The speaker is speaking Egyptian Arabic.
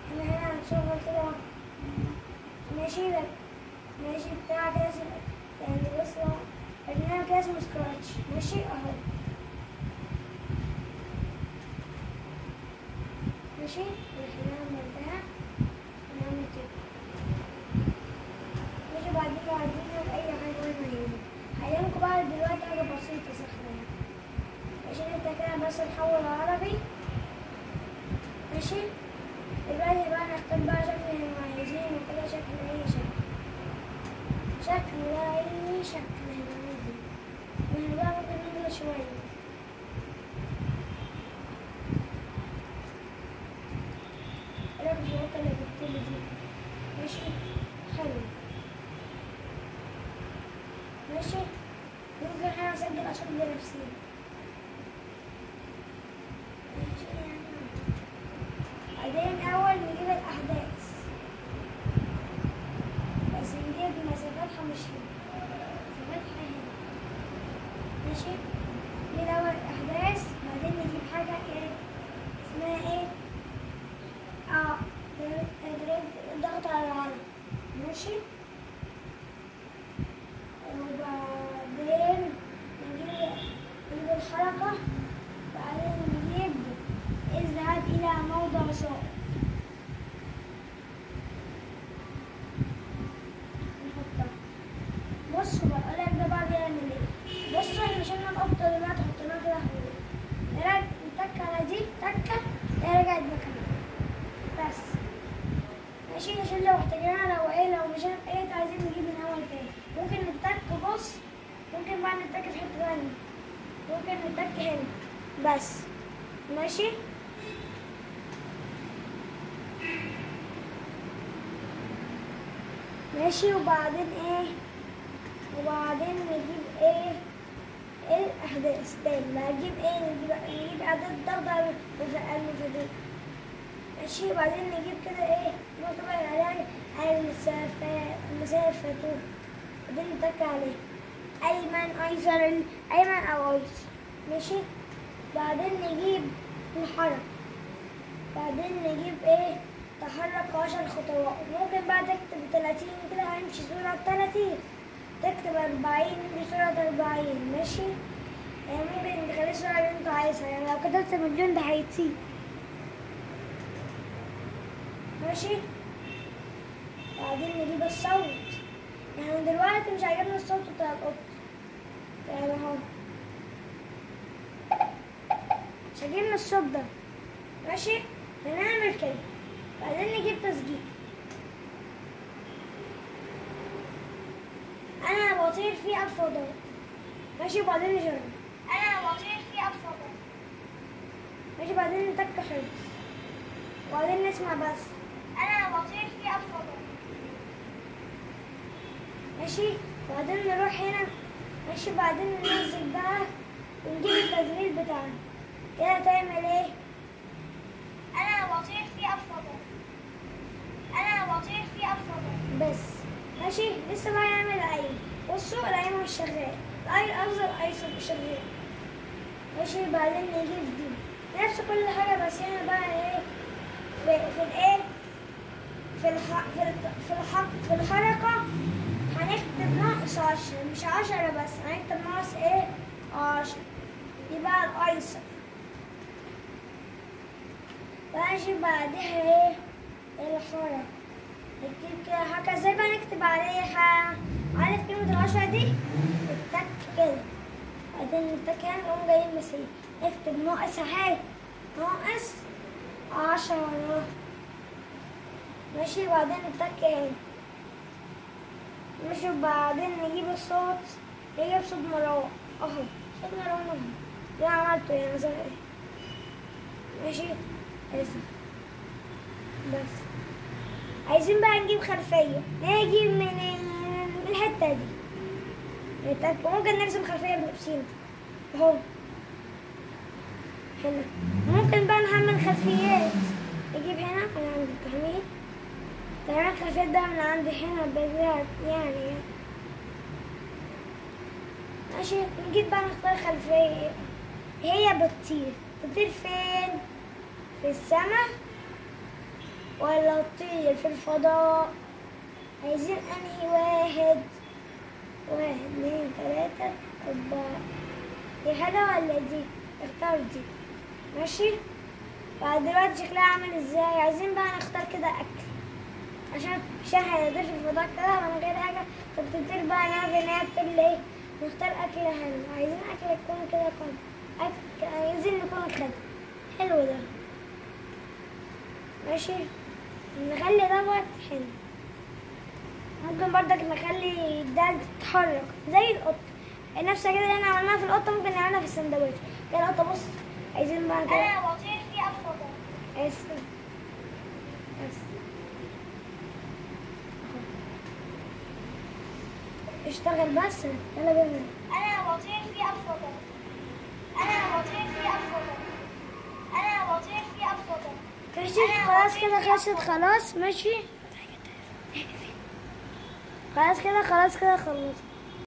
احنا هنا هنشغل كده ماشي ده ماشي بتاع كده اسمه- يعني بص هو برنامج كده اسمه سكراتش ماشي اهو ماشي احنا عملتها نعمل كده ماشي بعدين لو عايزين نعمل اي حاجة ولا نعمل هعلمكم بقى دلوقتي حاجة بسيطة سهلة يعني. عشان انت كده بس نحول عربي ماشي دلوقتي بقى نختار بقى شكل المميزين وكده شكل اي شكل شكل اي شكل احنا عايزين من بقى ممكن نعمل شوية ايه رأيك في النقطة اللي جبتلي دي ماشي حلو ماشي ممكن احنا نسجل اصوات لنفسنا ماشي يعني بعدين أول نجيب الأحداث بس نجيب مسافاتها مش هنا مسافاتها هنا ماشي نجيب أول الأحداث بعدين نجيب حاجة إيه اسمها إيه اه ضغط على العلم ماشي وبعدين نجيب نجيب الحركة بعدين نجيب اذهب إلى موضع صائب نحطها بصوا بقى أقول لك ده بقى بيعمل ايه بصوا احنا شلنا القبضة دلوقتي حطيناها كده حلوة نرجع نتك على دي تكة هي رجعت مكانها بس ماشي عشان لو احتاجناها لو ايه لو مش عارف ايه عايزين نجيب من اول تاني ممكن نتك بص ممكن بقى نتك في حتة تانية ممكن نتك هنا بس ماشي ماشي وبعدين ايه وبعدين نجيب ايه ايه الاحداث تاني بقى نجيب ايه نجيب نجيب اعداد ضرب المفاتيح ماشي وبعدين نجيب كده ايه نكتب عليها المسافة المسافة بعدين نتك عليه أيمن أيسر أيمن أو أيسر ماشي بعدين نجيب الحركة بعدين نجيب ايه تحرك عشر خطوات ممكن بقى تكتب تلاتين كده هنمشي سرعة تلاتين تكتب أربعين نمشي سرعة أربعين ماشي يعني ممكن تخلي السرعة اللي انت عايزها يعني لو كتبت مليون ده هيطير ماشي بعدين نجيب الصوت يعني دلوقتي مش عاجبنا الصوت بتاع القط يعني اهو مش عاجبنا الصوت ده ماشي هنعمل كده بعدين نجيب تسجيل انا بطير فيه الفضاء ماشي وبعدين نجرب انا بطير فيه الفضاء ماشي بعدين نتك حفظ وبعدين نسمع بس انا بطير فيه الفضاء ماشي بعدين نروح هنا ماشي بعدين ننزل بقى ونجيب التسجيل بتاعنا كده هتعمل ايه انا بطير في الفضاء انا بطير في الفضاء بس ماشي لسه بقى يعمل العين بصوا العين مش شغال العين افضل ايسر مش شغال ماشي بعدين نجيب دي نفس كل حاجه بس هنا بقى ايه في, في الايه في الح... في الت... في, الح... في الحركه هنكتب ناقص عشرة مش عشرة بس هنكتب ناقص ايه عشرة يبقى الايسر ماشي بعدها ايه الحركة نكتب كده هكذا بقى نكتب عليها عارف كلمة العشرة دي التك كده بعدين التك هنا نقوم جايين مسيح نكتب ناقص اهي ناقص عشرة ماشي بعدين التك هنا ماشي وبعدين نجيب الصوت نجيب صوت مروان اهو صوت مروان اهو ده عملته يعني زي ايه ماشي اسف بس عايزين بقى نجيب خلفية نجيب من ال- من الحتة دي نتأكد. ممكن نرسم خلفية بنفسينا اهو هنا ممكن بقى نعمل خلفيات نجيب هنا من عند التهميل تعمل خلفيات ده من عند هنا بالذات يعني ماشي نجيب بقى نختار خلفية هي بتطير بتطير فين؟ في السماء ولا اطير في الفضاء عايزين انهي واحد واحد اتنين تلاتة اربعة دي حلوة ولا دي اختار دي ماشي بعد دلوقتي شكلها عامل ازاي عايزين بقى نختار كده اكل عشان عشان هيطير في الفضاء كده من غير حاجة فبتطير بقى نعرف ان هي بتطير ليه نختار اكل حلو عايزين اكل يكون كده قد أكل عايزين نكون خد حلو ده ماشي نخلي دوت حلو ممكن برضك نخلي ده تتحرك زي القطة نفس كده اللي احنا عملناها في القطة ممكن نعملها في السندوتش كده القطة بص عايزين بقى كده انا بطير في افضل اسف بس اشتغل بس يلا بينا انا بطير في افضل انا بطير في افضل انا بطير في افضل ماشي خلاص كده خلصت خلاص ماشي خلاص كده خلاص كده خلصت